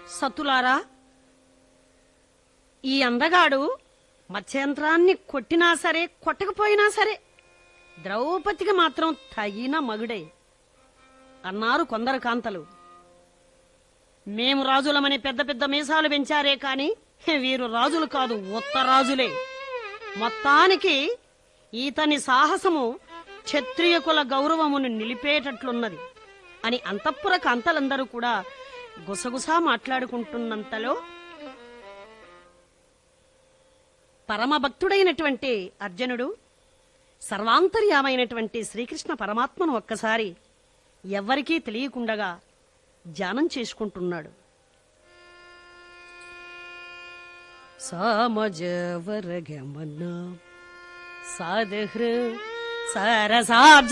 సతులారా ఈ అందగాడు మత్స్యంత్రాన్ని కొట్టినా సరే కొట్టకపోయినా సరే ద్రౌపదికి మాత్రం తగిన మగుడే అన్నారు కొందరు కాంతలు మేము రాజులమని పెద్ద పెద్ద మీసాలు పెంచారే కాని వీరు రాజులు కాదు ఉత్తరాజులే మొత్తానికి ఈతని సాహసము క్షత్రియ కుల గౌరవమును నిలిపేటట్లున్నది అని అంతఃపుర కాంతలందరూ కూడా గుసగుసా మాట్లాడుకుంటున్నంతలో పరమభక్తుడైనటువంటి అర్జునుడు సర్వాంతర్యామైనటువంటి శ్రీకృష్ణ పరమాత్మను ఒక్కసారి ఎవ్వరికీ తెలియకుండగా ధ్యానం చేసుకుంటున్నాడు సామజవరగమన సాదహృ సరసాబ్జ